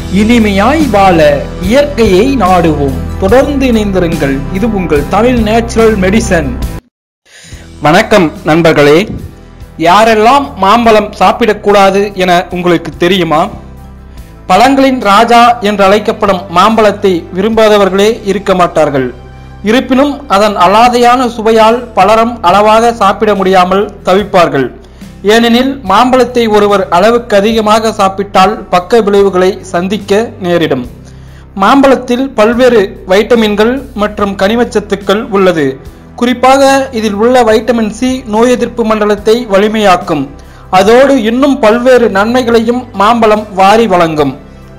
இனிமையாய் வாழ இயற்கையை நாடுவோம் தொடர்ந்து இணைந்திருங்கள் இது உங்கள் தமிழ் நேச்சுரல் மெடிசன் வணக்கம் நண்பர்களே யாரெல்லாம் மாம்பழம் சாப்பிடக்கூடாது என உங்களுக்கு தெரியுமா பழங்களின் ராஜா என்று அழைக்கப்படும் மாம்பழத்தை விரும்பாதவர்களே இருக்க மாட்டார்கள் இருப்பினும் அதன் அலாதையான சுவையால் பலரும் அளவாக சாப்பிட முடியாமல் தவிப்பார்கள் ஏனெனில் மாம்பழத்தை ஒருவர் அளவுக்கு அதிகமாக சாப்பிட்டால் பக்க விளைவுகளை சந்திக்க நேரிடும் மாம்பழத்தில் பல்வேறு வைட்டமின்கள் மற்றும் கனிமச்சத்துக்கள் உள்ளது குறிப்பாக இதில் உள்ள வைட்டமின் சி நோய் எதிர்ப்பு மண்டலத்தை வலிமையாக்கும் அதோடு இன்னும் பல்வேறு நன்மைகளையும் மாம்பழம் வாரி வழங்கும்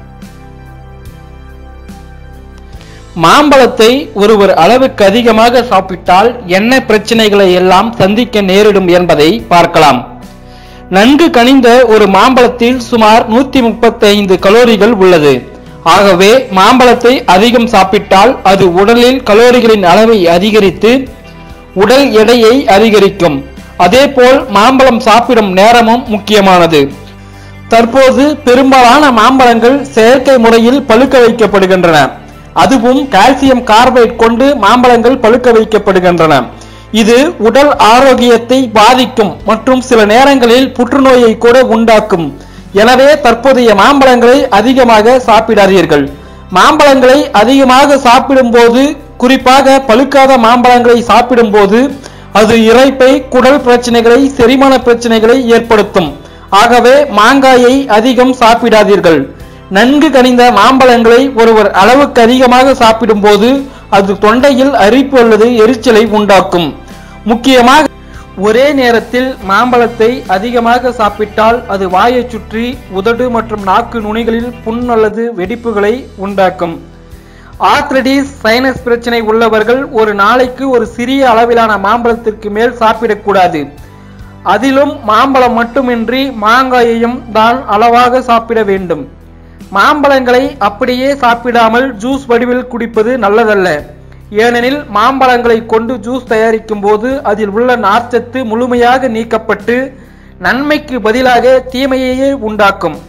மாம்பழத்தை ஒருவர் அளவுக்கு அதிகமாக சாப்பிட்டால் என்ன பிரச்சனைகளை எல்லாம் சந்திக்க நேரிடும் என்பதை பார்க்கலாம் நன்கு கனிந்த ஒரு மாம்பழத்தில் சுமார் நூத்தி முப்பத்தி ஐந்து கலோரிகள் உள்ளது ஆகவே மாம்பழத்தை அதிகம் சாப்பிட்டால் அது உடலில் கலோரிகளின் அளவை அதிகரித்து உடல் எடையை அதிகரிக்கும் அதேபோல் மாம்பழம் சாப்பிடும் நேரமும் முக்கியமானது தற்போது பெரும்பாலான மாம்பழங்கள் செயற்கை முறையில் பழுக்க வைக்கப்படுகின்றன அதுவும் கால்சியம் கார்பைட் கொண்டு மாம்பழங்கள் பழுக்க வைக்கப்படுகின்றன இது உடல் ஆரோக்கியத்தை பாதிக்கும் மற்றும் சில நேரங்களில் புற்றுநோயை கூட உண்டாக்கும் எனவே தற்போதைய மாம்பழங்களை அதிகமாக சாப்பிடாதீர்கள் மாம்பழங்களை அதிகமாக சாப்பிடும்போது குறிப்பாக பழுக்காத மாம்பழங்களை சாப்பிடும்போது அது இறைப்பை குடல் பிரச்சனைகளை செரிமான பிரச்சனைகளை ஏற்படுத்தும் ஆகவே மாங்காயை அதிகம் சாப்பிடாதீர்கள் நன்கு கனிந்த மாம்பழங்களை ஒருவர் அளவுக்கு அதிகமாக சாப்பிடும்போது அது தொண்டையில் அரிப்பு அல்லது எரிச்சலை உண்டாக்கும் முக்கியமாக ஒரே நேரத்தில் மாம்பழத்தை அதிகமாக சாப்பிட்டால் அது வாயை சுற்றி உதடு மற்றும் நாக்கு நுனிகளில் புண் அல்லது வெடிப்புகளை உண்டாக்கும் ஆர்த்ரடிஸ் சைனஸ் பிரச்சனை உள்ளவர்கள் ஒரு நாளைக்கு ஒரு சிறிய அளவிலான மாம்பழத்திற்கு மேல் சாப்பிடக்கூடாது அதிலும் மாம்பழம் மட்டுமின்றி மாங்காயையும் தான் அளவாக சாப்பிட வேண்டும் மாம்பழங்களை அப்படியே சாப்பிடாமல் ஜூஸ் வடிவில் குடிப்பது நல்லதல்ல ஏனெனில் மாம்பழங்களை கொண்டு ஜூஸ் தயாரிக்கும் போது அதில் உள்ள நார்ச்சத்து முழுமையாக நீக்கப்பட்டு நன்மைக்கு பதிலாக தீமையையே உண்டாக்கும்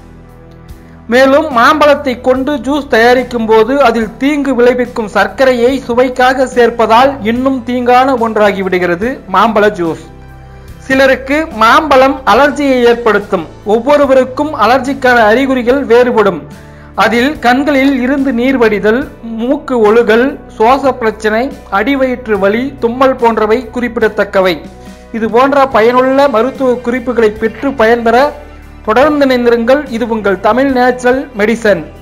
மேலும் மாம்பழத்தை கொண்டு ஜூஸ் தயாரிக்கும் போது அதில் தீங்கு விளைவிக்கும் சர்க்கரையை சுவைக்காக சேர்ப்பதால் இன்னும் தீங்கான ஒன்றாகி விடுகிறது மாம்பழ ஜூஸ் சிலருக்கு மாம்பழம் அலர்ஜியை ஏற்படுத்தும் ஒவ்வொருவருக்கும் அலர்ஜிக்கான அறிகுறிகள் வேறுபடும் அதில் கண்களில் இருந்து நீர் வடிதல் மூக்கு ஒழுகல் சுவாச பிரச்சனை அடிவயிற்று வலி தும்மல் போன்றவை குறிப்பிடத்தக்கவை இது போன்ற பயனுள்ள மருத்துவ குறிப்புகளை பெற்று பயன்பெற தொடர்ந்து இணைந்திருங்கள் இது உங்கள் தமிழ் நேச்சுரல் மெடிசன்